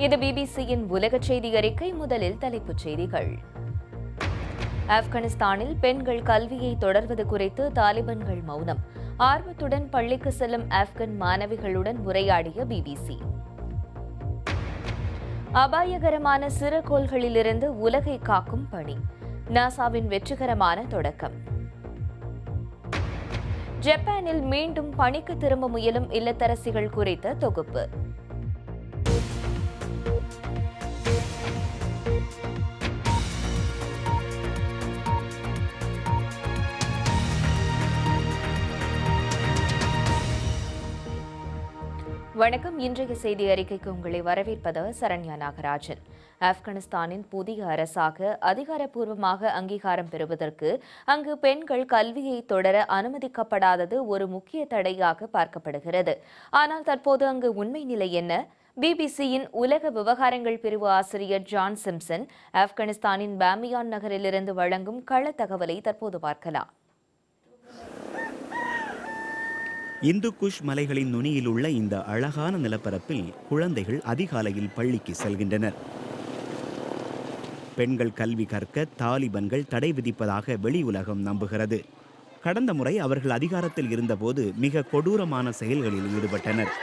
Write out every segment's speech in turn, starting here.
இது பிபிசியின் உலக செய்தி அறிக்கை முதலில் தலைப்புச் செய்திகள் ஆப்கானிஸ்தானில் பெண்கள் கல்வியை தொடர்வது குறித்து தாலிபான்கள் மௌனம் ஆர்வத்துடன் பள்ளிக்கு செல்லும் ஆப்கன் மாணவிகளுடன் உரையாடிய பிபிசி அபாயகரமான சிறுகோள்களிலிருந்து உலகை காக்கும் பணி நாசாவின் வெற்றிகரமான தொடக்கம் ஜப்பானில் மீண்டும் பணிக்கு திரும்ப முயலும் இல்லத்தரசிகள் குறித்த தொகுப்பு வணக்கம் இன்றைய செய்தி அறிக்கைக்கு உங்களை வரவேற்பவர் சரண்யா நாகராஜன் ஆப்கானிஸ்தானின் புதிய அரசாக அதிகாரப்பூர்வமாக அங்கீகாரம் பெறுவதற்கு அங்கு பெண்கள் கல்வியை தொடர அனுமதிக்கப்படாதது ஒரு முக்கிய தடையாக பார்க்கப்படுகிறது ஆனால் தற்போது அங்கு உண்மை நிலை என்ன பிபிசியின் உலக விவகாரங்கள் பிரிவு ஆசிரியர் ஜான் சிம்சன் ஆப்கானிஸ்தானின் பாமியான் நகரிலிருந்து வழங்கும் கள தகவலை தற்போது பார்க்கலாம் இந்து குஷ் மலைகளின் நுனியில் உள்ள இந்த அழகான நிலப்பரப்பில் குழந்தைகள் அதிகாலையில் பள்ளிக்கு செல்கின்றனர் பெண்கள் கல்வி கற்க தாலிபன்கள் தடை விதிப்பதாக வெளி உலகம் நம்புகிறது கடந்த முறை அவர்கள் அதிகாரத்தில் இருந்தபோது மிக கொடூரமான செயல்களில் ஈடுபட்டனர்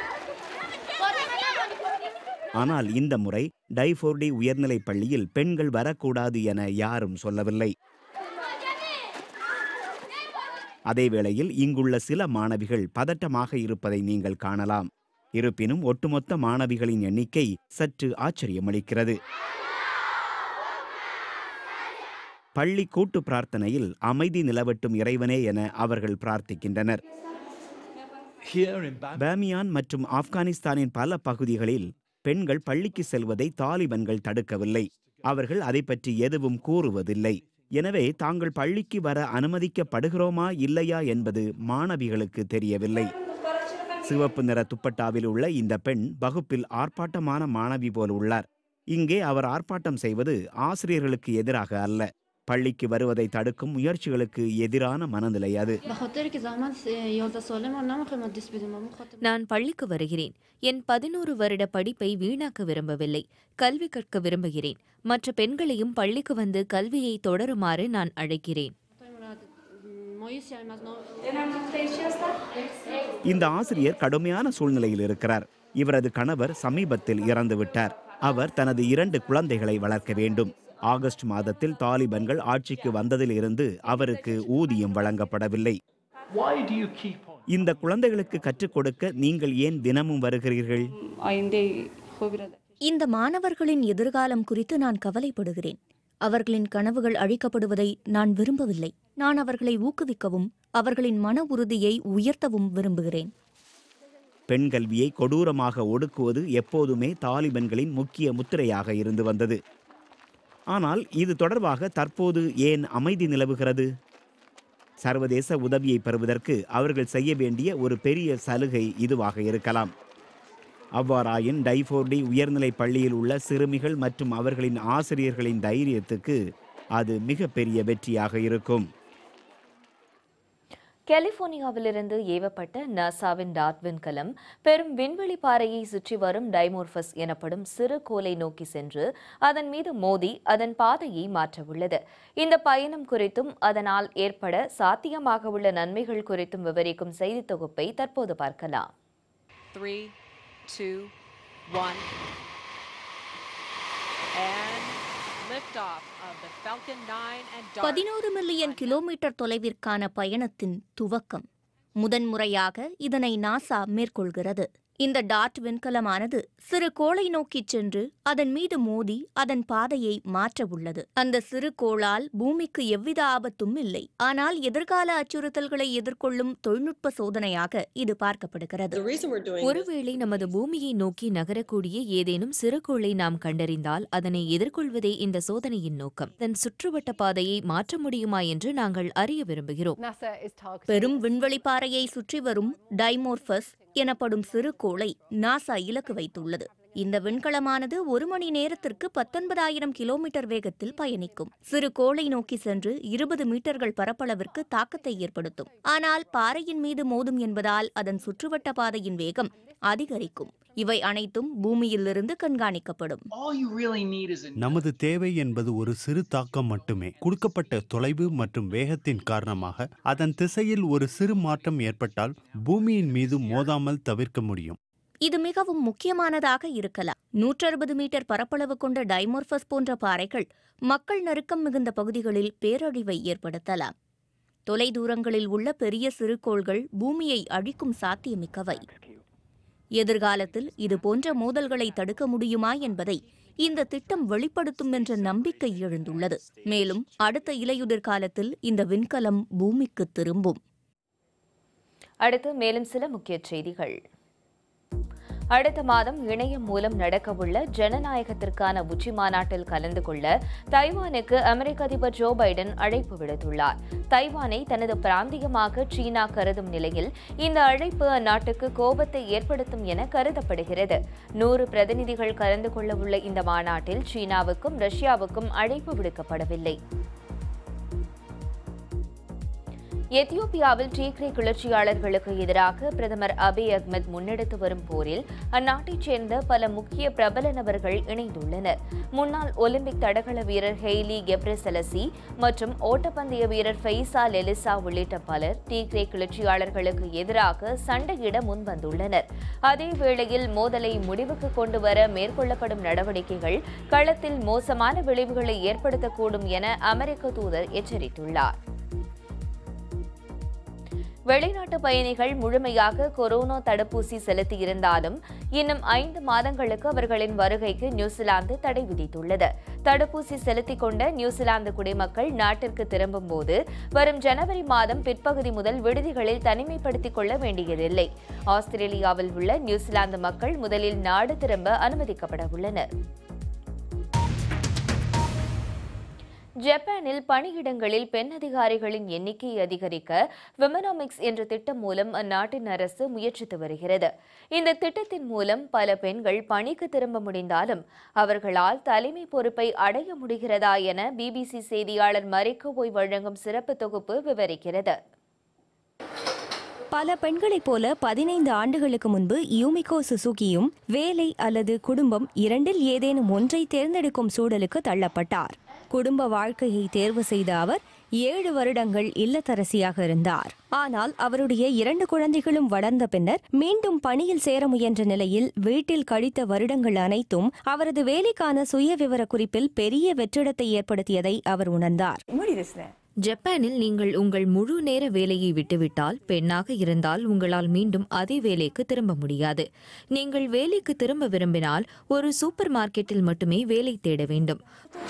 ஆனால் இந்த முறை டைஃபோர்டி உயர்நிலைப் பள்ளியில் பெண்கள் வரக்கூடாது என யாரும் சொல்லவில்லை அதேவேளையில் இங்குள்ள சில மாணவிகள் பதட்டமாக இருப்பதை நீங்கள் காணலாம் இருப்பினும் ஒட்டுமொத்த மாணவிகளின் எண்ணிக்கை சற்று ஆச்சரியமளிக்கிறது பள்ளி கூட்டு பிரார்த்தனையில் அமைதி நிலவட்டும் இறைவனே என அவர்கள் பிரார்த்திக்கின்றனர் Here in Bam- பாமியான் மற்றும் ஆப்கானிஸ்தானின் பல பகுதிகளில் பெண்கள் பள்ளிக்கு செல்வதை தாலிபன்கள் தடுக்கவில்லை அவர்கள் அதை பற்றி எதுவும் கூறுவதில்லை எனவே தாங்கள் பள்ளிக்கு வர அனுமதிக்கப்படுகிறோமா இல்லையா என்பது மாணவிகளுக்கு தெரியவில்லை சிவப்பு நிற துப்பட்டாவில் உள்ள இந்த பெண் வகுப்பில் ஆர்ப்பாட்டமான மாணவி போல் உள்ளார் இங்கே அவர் ஆர்ப்பாட்டம் செய்வது ஆசிரியர்களுக்கு எதிராக அல்ல பள்ளிக்கு வருவதை தடுக்கும் முயற்சிகளுக்கு எதிரான மனநிலை அது بخاطر که زحمت 11 ساله ما نمیخوایم از دست بدیم ما می‌خوایم நான் பள்ளிக்கு வருகிறேன் என் பதினோரு வருட படிப்பை வீணாக்க விரும்பவில்லை கல்வி கற்க விரும்புகிறேன் மற்ற பெண்களையும் பள்ளிக்கு வந்து கல்வியை தொடருமாறு நான் அழைக்கிறேன் مایوسی هم از نام இந்த ஆசிரியர் கடுமையான சூழ்நிலையில் இருக்கிறார் இவரது கணவர் சமீபத்தில் இறந்துவிட்டார் அவர் தனது இரண்டு குழந்தைகளை வளர்க்க வேண்டும் ஆகஸ்ட் மாதத்தில் தாலிபன்கள் ஆட்சிக்கு வந்ததில் இருந்து அவருக்கு ஊதியம் வழங்கப்படவில்லை Why do you keep on? இந்த குழந்தைகளுக்கு கற்றுக் கொடுக்க நீங்கள் ஏன் தினமும் வருகிறீர்கள் آینده خوبی را در இந்த மாணவர்களின் எதிர்காலம் குறித்து நான் கவலைப்படுகிறேன் அவர்களின் கனவுகள் அழிக்கப்படுவதை நான் விரும்பவில்லை நான் அவர்களை ஊக்குவிக்கவும் அவர்களின் மன உறுதியை உயர்த்தவும் விரும்புகிறேன் பெண் கல்வியை கொடூரமாக ஒடுக்குவது எப்போதுமே தாலிபன்களின் முக்கிய முத்திரையாக இருந்து வந்தது ஆனால் இது தொடர்பாக தற்போது ஏன் அமைதி நிலவுகிறது சர்வதேச உதவியை பெறுவதற்கு அவர்கள் செய்ய வேண்டிய ஒரு பெரிய சலுகை இதுவாக இருக்கலாம் அவ்வாறாயின் டைஃபோர்டி உயர்நிலைப் பள்ளியில் உள்ள சிறுமிகள் மற்றும் அவர்களின் ஆசிரியர்களின் தைரியத்துக்கு அது மிகப்பெரிய வெற்றியாக இருக்கும் கலிபோர்னியாவிலிருந்து ஏவப்பட்ட நாசாவின் டார்ட் விண்கலம் பெரும் விண்வெளி பாறையை சுற்றி வரும் டைமோர்பஸ் எனப்படும் சிறு கோலை நோக்கி சென்று அதன் மீது மோதி அதன் பாதையை மாற்றவுள்ளது இந்த பயணம் குறித்தும் அதனால் ஏற்பட சாத்தியமாக உள்ள நன்மைகள் குறித்தும் விவரிக்கும் செய்தி தொகுப்பை தற்போது பார்க்கலாம் Three, two, one. And liftoff of the Falcon 9 and Dart. பதினோரு மில்லியன் கிலோமீட்டர் தொலைவிற்கான பயணத்தின் துவக்கம் முதன்முறையாக இதனை நாசா மேற்கொள்கிறது இந்த டாட் விண்கலமானது சிறு கோளை நோக்கிச் சென்று அதன் மீது மோதி அதன் பாதையை மாற்ற உள்ளது அந்த சிறு கோளால் பூமிக்கு எவ்வித ஆபத்தும் இல்லை ஆனால் எதிர்கால அச்சுறுத்தல்களை எதிர்கொள்ளும் தொழில்நுட்ப சோதனையாக இது பார்க்கப்படுகிறது ஒருவேளை நமது பூமியை நோக்கி நகரக்கூடிய ஏதேனும் சிறுகோளை நாம் கண்டறிந்தால் அதனை எதிர்கொள்வதே இந்த சோதனையின் நோக்கம் இதன் சுற்றுவட்ட பாதையை மாற்ற முடியுமா என்று நாங்கள் அறிய விரும்புகிறோம் பெரும் விண்வெளி பாறையை சுற்றி வரும் டைமோர்பஸ் எனப்படும் சிறு கோளை நாசா இலக்கு வைத்துள்ளது இந்த விண்கலமானது ஒரு மணி நேரத்திற்கு பத்தொன்பதாயிரம் கிலோமீட்டர் வேகத்தில் பயணிக்கும் சிறு கோளை நோக்கி சென்று இருபது மீட்டர்கள் பரப்பளவிற்கு தாக்கத்தை ஏற்படுத்தும் ஆனால் பாறையின் மீது மோதும் என்பதால் அதன் சுற்றுவட்ட பாதையின் வேகம் அதிகரிக்கும் இவை அனைத்தும் பூமியிலிருந்து கண்காணிக்கப்படும் All you really need is a நமது தேவை என்பது ஒரு சிறு தாக்கம் மட்டுமே கொடுக்கப்பட்ட தொலைவு மற்றும் வேகத்தின் காரணமாக அதன் திசையில் ஒரு சிறு மாற்றம் ஏற்பட்டால் பூமியின் மீது மோதாமல் தவிர்க்க முடியும் இது மிகவும் முக்கியமானதாக இருக்கலாம் நூற்றறுபது மீட்டர் பரப்பளவு கொண்ட டைமோர்பஸ் போன்ற பாறைகள் மக்கள் நெருக்கம் மிகுந்த பகுதிகளில் பேரழிவை ஏற்படுத்தலாம் தொலைதூரங்களில் உள்ள பெரிய சிறுகோள்கள் பூமியை அழிக்கும் சாத்தியமிக்கவை எதிர்காலத்தில் இது போன்ற மோதல்களை தடுக்க முடியுமா என்பதை இந்த திட்டம் வெளிப்படுத்தும் என்ற நம்பிக்கை எழுந்துள்ளது மேலும் அடுத்த இலையுதிர் காலத்தில் இந்த விண்கலம் பூமிக்கு திரும்பும் அடுத்து மேலும் சில முக்கிய செய்திகள் அடுத்த மாதம் இணையம் மூலம் நடக்கவுள்ள ஜனநாயகத்திற்கான உச்சி மாநாட்டில் கலந்து கொள்ள தைவானுக்கு அமெரிக்க அதிபர் ஜோ பைடன் அழைப்பு விடுத்துள்ளார் தைவானை தனது பிராந்தியமாக சீனா கருதும் நிலையில் இந்த அழைப்பு அந்நாட்டுக்கு கோபத்தை ஏற்படுத்தும் என கருதப்படுகிறது நூறு பிரதிநிதிகள் கலந்து கொள்ளவுள்ள இந்த மாநாட்டில் சீனாவுக்கும் ரஷ்யாவுக்கும் அழைப்பு விடுக்கப்படவில்லை எத்தியோப்பியாவில் டீக்ரே கிளர்ச்சியாளர்களுக்கு எதிராக பிரதமர் அபி அஹ்மத் முன்னெடுத்து வரும் போரில் அந்நாட்டைச் சேர்ந்த பல முக்கிய பிரபல நபர்கள் இணைந்துள்ளனர் முன்னாள் ஒலிம்பிக் தடகள வீரர் ஹெய்லி கெப்ரெசெலசி மற்றும் ஓட்டப்பந்தய வீரர் ஃபெய்சா லெலிசா உள்ளிட்ட பலர் டீக்ரே கிளர்ச்சியாளர்களுக்கு எதிராக சண்டையிட முன்வந்துள்ளனர் அதேவேளையில் மோதலை முடிவுக்கு கொண்டுவர மேற்கொள்ளப்படும் நடவடிக்கைகள் களத்தில் மோசமான விளைவுகளை ஏற்படுத்தக்கூடும் என அமெரிக்க தூதர் எச்சரித்துள்ளார் வெளிநாட்டு பயணிகள் முழுமையாக கொரோனா தடுப்பூசி செலுத்தியிருந்தாலும் இன்னும் ஐந்து மாதங்களுக்கு அவர்களின் வருகைக்கு நியூசிலாந்து தடை விதித்துள்ளது தடுப்பூசி செலுத்திக் கொண்ட நியூசிலாந்து குடிமக்கள் நாட்டிற்கு திரும்பும்போது வரும் ஜனவரி மாதம் பிற்பகுதி முதல் விடுதிகளில் தனிமைப்படுத்திக் கொள்ள வேண்டியதில்லை ஆஸ்திரேலியாவில் உள்ள நியூசிலாந்து மக்கள் முதலில் நாடு திரும்ப அனுமதிக்கப்பட உள்ளனர் ஜப்பானில் பணியிடங்களில் பெண் அதிகாரிகளின் எண்ணிக்கையை அதிகரிக்க விமனாமிக்ஸ் என்ற திட்டம் மூலம் அந்நாட்டின் அரசு முயற்சித்து வருகிறது இந்த திட்டத்தின் மூலம் பல பெண்கள் பணிக்கு திரும்ப முடிந்தாலும் அவர்களால் தலைமை பொறுப்பை அடைய முடிகிறதா என பிபிசி செய்தியாளர் மரிக்கோவை வழங்கும் சிறப்பு தொகுப்பு விவரிக்கிறது பல பெண்களைப் போல பதினைந்து ஆண்டுகளுக்கு முன்பு யூமிகோ சுசுகியும் வேலை அல்லது குடும்பம் இரண்டில் ஏதேனும் ஒன்றை தேர்ந்தெடுக்கும் சூழலுக்கு தள்ளப்பட்டார் குடும்ப வாழ்க்கையை தேர்வு செய்த அவர் ஏழு வருடங்கள் இல்லத்தரசியாக இருந்தார் ஆனால் அவருடைய இரண்டு குழந்தைகளும் வளர்ந்த பின்னர் மீண்டும் பணியில் சேர முயன்ற நிலையில் வீட்டில் கழித்த வருடங்கள் அனைத்தும் அவரது வேலைக்கான சுய விவர குறிப்பில் பெரிய வெற்றிடத்தை ஏற்படுத்தியதை அவர் உணர்ந்தார் ஜப்பானில் நீங்கள் உங்கள் முழு நேர வேலையை விட்டுவிட்டால் பெண்ணாக இருந்தால் உங்களால் மீண்டும் அதே வேலைக்கு திரும்ப முடியாது நீங்கள் வேலைக்கு திரும்ப விரும்பினால் ஒரு சூப்பர் மார்க்கெட்டில் மட்டுமே வேலை தேட வேண்டும்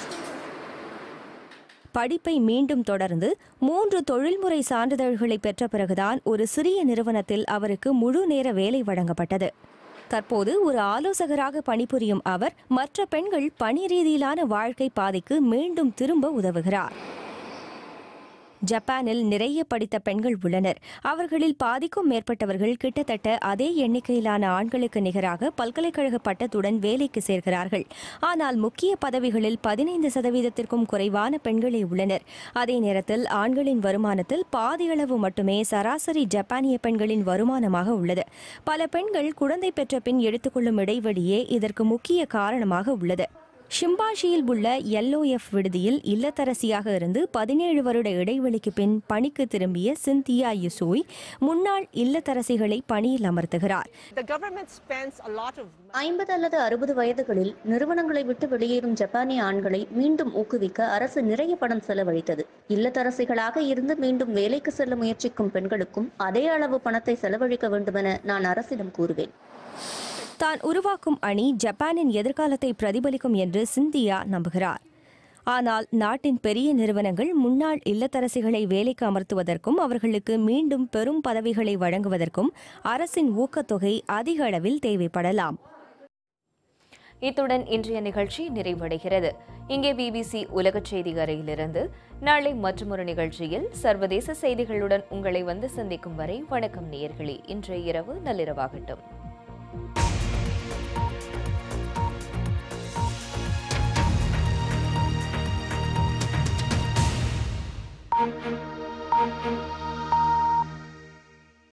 படிப்பை மீண்டும் தொடர்ந்து மூன்று தொழில்முறை சான்றிதழ்களை பெற்ற பிறகுதான் ஒரு சிறிய நிறுவனத்தில் அவருக்கு முழு நேர வேலை வழங்கப்பட்டது தற்போது ஒரு ஆலோசகராக பணிபுரியும் அவர் மற்ற பெண்கள் பணி ரீதியிலான வாழ்க்கை பாதைக்கு மீண்டும் திரும்ப உதவுகிறார் ஜப்பானில் நிறைய படித்த பெண்கள் உள்ளனர் அவர்களில் பாதிக்கும் மேற்பட்டவர்கள் கிட்டத்தட்ட அதே எண்ணிக்கையிலான ஆண்களுக்கு நிகராக பல்கலைக்கழக பட்டத்துடன் வேலைக்கு சேர்கிறார்கள் ஆனால் முக்கிய பதவிகளில் பதினைந்து சதவீதத்திற்கும் குறைவான பெண்களே உள்ளனர் அதே நேரத்தில் ஆண்களின் வருமானத்தில் பாதியளவு மட்டுமே சராசரி ஜப்பானிய பெண்களின் வருமானமாக உள்ளது பல பெண்கள் குழந்தை பெற்ற பின் எடுத்துக்கொள்ளும் இடைவெளியே இதற்கு முக்கிய காரணமாக உள்ளது ஷிம்பாஷியில் உள்ள எல்ஓஎஃப் விடுதியில் இல்லத்தரசியாக இருந்து பதினேழு வருட இடைவெளிக்கு பின் பணிக்கு திரும்பிய சிந்தியா யுசோய் முன்னாள் இல்லத்தரசிகளை பணியில் அமர்த்துகிறார் ஐம்பது அல்லது அறுபது வயதுகளில் நிறுவனங்களை விட்டு வெளியேறும் ஜப்பானிய ஆண்களை மீண்டும் ஊக்குவிக்க அரசு நிறைய பணம் செலவழித்தது இல்லத்தரசிகளாக இருந்து மீண்டும் வேலைக்கு செல்ல முயற்சிக்கும் பெண்களுக்கும் அதே அளவு பணத்தை செலவழிக்க வேண்டுமென நான் அரசிடம் கூறுவேன் தான் உருவாக்கும் அணி ஜப்பானின் எதிர்காலத்தை பிரதிபலிக்கும் என்று சிந்தியா நம்புகிறார் ஆனால் நாட்டின் பெரிய நிறுவனங்கள் முன்னாள் இல்லத்தரசிகளை வேலைக்கு அமர்த்துவதற்கும் அவர்களுக்கு மீண்டும் பெரும் பதவிகளை வழங்குவதற்கும் அரசின் ஊக்கத்தொகை அதிக அளவில் தேவைப்படலாம் இத்துடன் இன்றைய நிகழ்ச்சி நிறைவடைகிறது இங்கே பிபிசி உலக செய்தி அறையிலிருந்து நாளை மற்றொரு நிகழ்ச்சியில் சர்வதேச செய்திகளுடன் உங்களை வந்து சந்திக்கும் வரை வணக்கம் நேயர்களே இன்றைய இரவு நள்ளிரவாகட்டும்